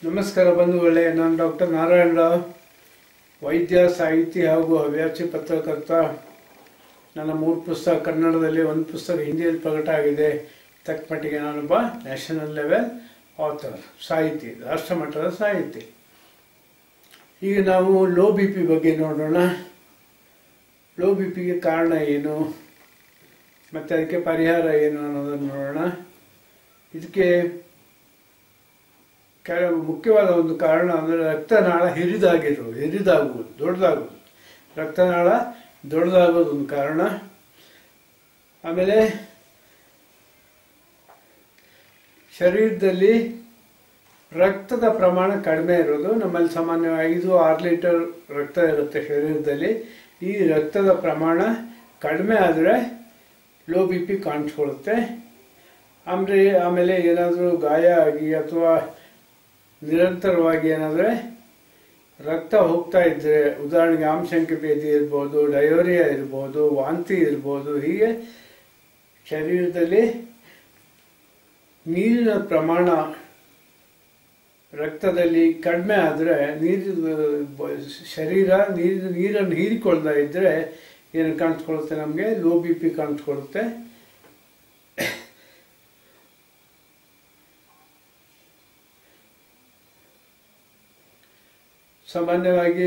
ನಮಸ್ಕಾರ ಬಂಧುಗಳೇ ನಾನು ಡಾಕ್ಟರ್ ನಾರಾಯಣ ರಾವ್ ವೈದ್ಯ ಸಾಹಿತಿ ಹಾಗೂ ಹವ್ಯಾಸಿ ಪತ್ರಕರ್ತ ನನ್ನ ಮೂರು ಪುಸ್ತಕ ಕನ್ನಡದಲ್ಲಿ ಒಂದು ಪುಸ್ತಕ ಹಿಂದಿಯಲ್ಲಿ ಪ್ರಕಟ ಆಗಿದೆ ತಕ್ಕ ಮಟ್ಟಿಗೆ ನಾನೊಬ್ಬ ನ್ಯಾಷನಲ್ ಲೆವೆಲ್ ಆಥರ್ ಸಾಹಿತಿ ರಾಷ್ಟ್ರ ಮಟ್ಟದ ಸಾಹಿತಿ ಈಗ ನಾವು ಲೋ ಬಿ ಪಿ ಬಗ್ಗೆ ನೋಡೋಣ ಲೋ ಬಿ ಪಿಗೆ ಕಾರಣ ಏನು ಮತ್ತು ಅದಕ್ಕೆ ಪರಿಹಾರ ಏನು ಅನ್ನೋದನ್ನು ನೋಡೋಣ ಇದಕ್ಕೆ ಕೆಲವು ಮುಖ್ಯವಾದ ಒಂದು ಕಾರಣ ಅಂದರೆ ರಕ್ತನಾಳ ಹಿರಿದಾಗಿರುವುದು ಹಿರಿದಾಗುವುದು ದೊಡ್ಡದಾಗುವುದು ರಕ್ತನಾಳ ದೊಡ್ಡದಾಗೋದು ಒಂದು ಕಾರಣ ಆಮೇಲೆ ಶರೀರದಲ್ಲಿ ರಕ್ತದ ಪ್ರಮಾಣ ಕಡಿಮೆ ಇರೋದು ನಮ್ಮಲ್ಲಿ ಸಾಮಾನ್ಯವಾಗಿ ಐದು ಆರು ಲೀಟರ್ ರಕ್ತ ಇರುತ್ತೆ ಶರೀರದಲ್ಲಿ ಈ ರಕ್ತದ ಪ್ರಮಾಣ ಕಡಿಮೆ ಆದರೆ ಲೋ ಬಿ ಪಿ ಕಾಣಿಸ್ಕೊಳ್ಳುತ್ತೆ ಆಮೇಲೆ ಆಮೇಲೆ ಏನಾದರೂ ಗಾಯ ಆಗಿ ಅಥವಾ ನಿರಂತರವಾಗಿ ಏನಾದರೆ ರಕ್ತ ಹೋಗ್ತಾ ಇದ್ದರೆ ಉದಾಹರಣೆಗೆ ಆಮ್ಶಂಕೆ ಭೇದಿ ಇರ್ಬೋದು ಡಯೋರಿಯಾ ಇರ್ಬೋದು ವಾಂತಿ ಇರ್ಬೋದು ಹೀಗೆ ಶರೀರದಲ್ಲಿ ನೀರಿನ ಪ್ರಮಾಣ ರಕ್ತದಲ್ಲಿ ಕಡಿಮೆ ಆದರೆ ನೀರು ಶರೀರ ನೀರು ನೀರನ್ನು ಹೀರಿಕೊಳ್ತಾ ಇದ್ದರೆ ಏನು ಕಾಣಿಸ್ಕೊಳ್ಳುತ್ತೆ ನಮಗೆ ಲೋ ಬಿ ಪಿ ಕಾಣಿಸ್ಕೊಳ್ಳುತ್ತೆ ಸಾಮಾನ್ಯವಾಗಿ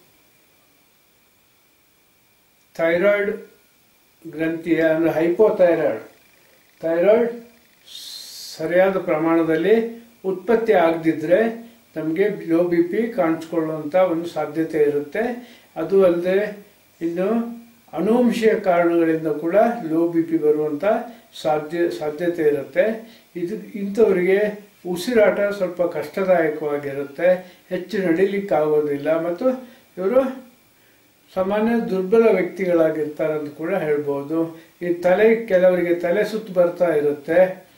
ಥೈರಾಯ್ಡ್ ಗ್ರಂಥಿಯ ಅಂದರೆ ಹೈಪೋಥೈರಾಯ್ಡ್ ಥೈರಾಯ್ಡ್ ಸರಿಯಾದ ಪ್ರಮಾಣದಲ್ಲಿ ಉತ್ಪತ್ತಿ ಆಗದಿದ್ದರೆ ನಮಗೆ ಲೋ ಬಿ ಪಿ ಕಾಣಿಸ್ಕೊಳ್ಳುವಂಥ ಒಂದು ಸಾಧ್ಯತೆ ಇರುತ್ತೆ ಅದು ಅಲ್ಲದೆ ಇನ್ನು ಅನುವಂಶೀಯ ಕಾರಣಗಳಿಂದ ಕೂಡ ಲೋ ಬಿ ಪಿ ಬರುವಂಥ ಸಾಧ್ಯ ಸಾಧ್ಯತೆ ಇರುತ್ತೆ ಇದು ಇಂಥವರಿಗೆ ಉಸಿರಾಟ ಸ್ವಲ್ಪ ಕಷ್ಟದಾಯಕವಾಗಿರುತ್ತೆ ಹೆಚ್ಚು ನಡಿಲಿಕ್ಕಾಗೋದಿಲ್ಲ ಮತ್ತು ಇವರು ಸಾಮಾನ್ಯ ದುರ್ಬಲ ವ್ಯಕ್ತಿಗಳಾಗಿರ್ತಾರೆ ಅಂತ ಕೂಡ ಹೇಳ್ಬೋದು ಈ ತಲೆ ಕೆಲವರಿಗೆ ತಲೆ ಸುತ್ತು ಬರ್ತಾ ಇರುತ್ತೆ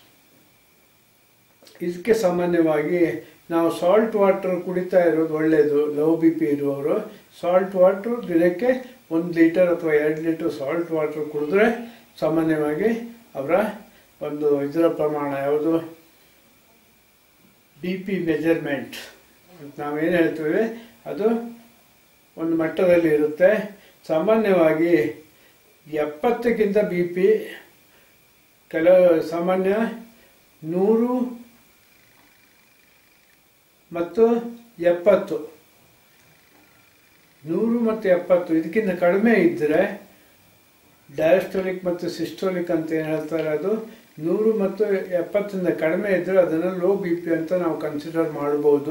ಇದಕ್ಕೆ ಸಾಮಾನ್ಯವಾಗಿ ನಾವು ಸಾಲ್ಟ್ ವಾಟರ್ ಕುಡಿತಾ ಇರೋದು ಒಳ್ಳೆಯದು ಲೋ ಬಿ ಪಿ ಇರುವವರು ಸಾಲ್ಟ್ ವಾಟ್ರು ದಿನಕ್ಕೆ ಒಂದು ಲೀಟರ್ ಅಥವಾ ಎರಡು ಲೀಟರ್ ಸಾಲ್ಟ್ ವಾಟರ್ ಕುಡಿದ್ರೆ ಸಾಮಾನ್ಯವಾಗಿ ಅವರ ಒಂದು ಇದರ ಪ್ರಮಾಣ ಯಾವುದು ಬಿ ಪಿ ಮೆಜರ್ಮೆಂಟ್ ನಾವೇನು ಹೇಳ್ತೇವೆ ಅದು ಒಂದು ಮಟ್ಟದಲ್ಲಿ ಇರುತ್ತೆ ಸಾಮಾನ್ಯವಾಗಿ ಎಪ್ಪತ್ತಕ್ಕಿಂತ ಬಿ ಪಿ ಕೆಲವು ಸಾಮಾನ್ಯ ನೂರು ಮತ್ತು ಎಪ್ಪತ್ತು ನೂರು ಮತ್ತು ಎಪ್ಪತ್ತು ಇದಕ್ಕಿಂತ ಕಡಿಮೆ ಇದ್ದರೆ ಡಯಾಸ್ಟೋಲಿಕ್ ಮತ್ತು ಸಿಸ್ಟೋಲಿಕ್ ಅಂತ ಏನು ಹೇಳ್ತಾರೆ ಅದು ನೂರು ಮತ್ತು ಎಪ್ಪತ್ತರಿಂದ ಕಡಿಮೆ ಇದ್ದರೆ ಅದನ್ನು ಲೋ ಬಿ ಪಿ ಅಂತ ನಾವು ಕನ್ಸಿಡರ್ ಮಾಡ್ಬೋದು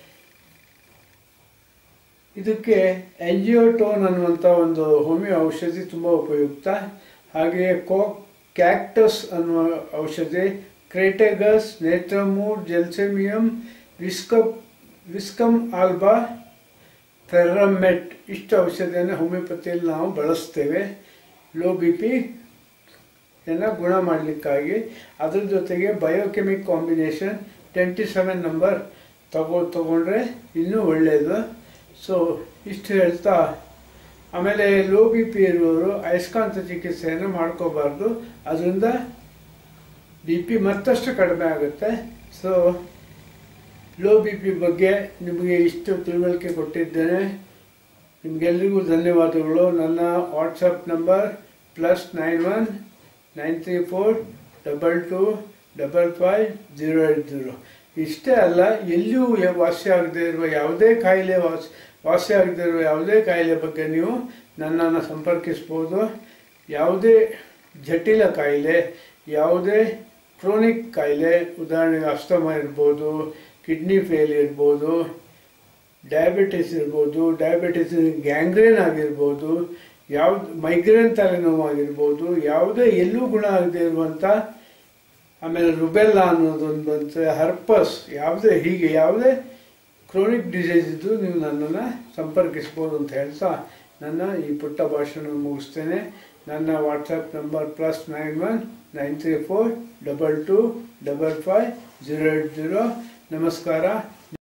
ಇದಕ್ಕೆ ಎಂಜಿಯೋಟೋನ್ ಅನ್ನುವಂಥ ಒಂದು ಹೋಮಿಯೋ ಔಷಧಿ ತುಂಬ ಉಪಯುಕ್ತ ಹಾಗೆಯೇ ಕೋ ಕ್ಯಾಕ್ಟಸ್ ಅನ್ನುವ ಔಷಧಿ ಕ್ರೇಟೆಗಸ್ ನೇತ್ರಮೂರ್ ಜೆಲ್ಸೆಮಿಯಂ ವಿಸ್ಕಪ್ ವಿಸ್ಕಮ್ ಆಲ್ಬಾ ಫೆರ್ರಮೆಟ್ ಇಷ್ಟು ಔಷಧಿಯನ್ನು ಹೋಮಿಯೋಪತಿಯಲ್ಲಿ ನಾವು ಬಳಸ್ತೇವೆ ಲೋ ಬಿ ಪಿ ಯನ್ನು ಗುಣ ಮಾಡಲಿಕ್ಕಾಗಿ ಅದ್ರ ಜೊತೆಗೆ biochemic combination twenty seven number ತಗೋ ತಗೊಂಡ್ರೆ ಇನ್ನೂ ಒಳ್ಳೆಯದು ಸೊ ಇಷ್ಟು ಹೇಳ್ತಾ ಆಮೇಲೆ ಲೋ ಬಿ ಪಿ ಇರುವವರು ಅಯಸ್ಕಾಂತ ಚಿಕಿತ್ಸೆಯನ್ನು ಮಾಡ್ಕೋಬಾರ್ದು ಅದರಿಂದ ಬಿ ಪಿ ಮತ್ತಷ್ಟು ಕಡಿಮೆ ಆಗುತ್ತೆ ಸೊ ಲೋ ಬಿ ಪಿ ಬಗ್ಗೆ ನಿಮಗೆ ಇಷ್ಟು ತಿಳುವಳಿಕೆ ಕೊಟ್ಟಿದ್ದೇನೆ ನಿಮಗೆಲ್ಲರಿಗೂ ಧನ್ಯವಾದಗಳು ನನ್ನ WhatsApp number plus nine one nine three four double two double five zero eight zero ಇಷ್ಟೇ ಅಲ್ಲ ಎಲ್ಲಿಯೂ ವಾಸಿ ಆಗದೆ ಇರುವ ಯಾವುದೇ ಕಾಯಿಲೆ ವಾಸಿ ವಾಸಿ ಆಗದೆ ಇರುವ ಯಾವುದೇ ಕಾಯಿಲೆ ಬಗ್ಗೆ ನೀವು ನನ್ನನ್ನು ಸಂಪರ್ಕಿಸ್ಬೋದು ಯಾವುದೇ ಜಟಿಲ ಕಾಯಿಲೆ ಯಾವುದೇ ಕ್ರೋನಿಕ್ ಕಾಯಿಲೆ ಉದಾಹರಣೆಗೆ ಅಸ್ತಮ ಇರ್ಬೋದು ಕಿಡ್ನಿ ಫೇಲ್ ಇರ್ಬೋದು ಡಯಾಬಿಟಿಸ್ ಇರ್ಬೋದು ಡಯಾಬಿಟಿಸ್ ಗ್ಯಾಂಗ್ರೇನ್ ಆಗಿರ್ಬೋದು ಯಾವ್ದು ಮೈಗ್ರೇನ್ ತಲೆನೋವಾಗಿರ್ಬೋದು ಯಾವುದೇ ಎಲ್ಲೂ ಗುಣ ಆಗದೆ ಇರುವಂಥ ಆಮೇಲೆ ರುಬೆಲ್ಲ ಅನ್ನೋದೊಂದು ಬಂತು ಹರ್ಪಸ್ ಯಾವುದೇ ಹೀಗೆ ಯಾವುದೇ ಕ್ರೋನಿಕ್ ಡಿಸೀಸ್ ಇದ್ದು ನೀವು ನನ್ನನ್ನು ಸಂಪರ್ಕಿಸ್ಬೋದು ಅಂತ ಹೇಳ್ತಾ ನನ್ನ ಈ ಪುಟ್ಟ ಭಾಷಣ ಮುಗಿಸ್ತೇನೆ ನನ್ನ WhatsApp number plus nine one nine three four double two double five zero eight zero ನಮಸ್ಕಾರ